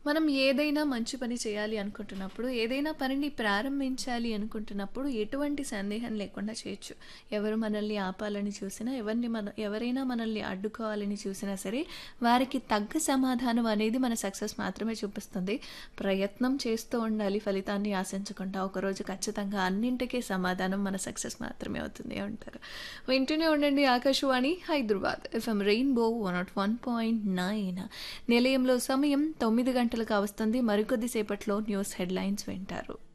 మనం ఏదైనా మంచి పని చేయాలి అనుకుంటున్నప్పుడు, ఏదైనా పనిని ప్రారంభించాలి అనుకుంటున్నప్పుడు ఎటువంటి సందేహం లేకుండా చేయొచ్చు. ఎవరు మనల్ని ఆపాలని చూసినా, ఎవరిని మన ఎవరైనా మనల్ని అడ్డుకోవాలని చూసినా సరే, వారికి తగ్గ సమాధానం అనేది మన సక్సెస్ మాత్రమే చూపిస్తుంది. ప్రయత్నం చేస్తూ ఉండాలి ఫలితాన్ని ఆశించకుండా. ఒకరోజు ఖచ్చితంగా అన్నింటికి సమాధానం మన సక్సెస్ మాత్రమే అవుతుంది అంటారు. వింటూనే ఉండండి ఆకాశవాణి హైదరాబాద్ ఎఫ్ఎం రెయిన్బో 101.9 నిలయంలో సమయం 9 గంటలు కావస్తుంది. మరికొద్ది సేపట్లో న్యూస్ హెడ్లైన్స్ వింటారు.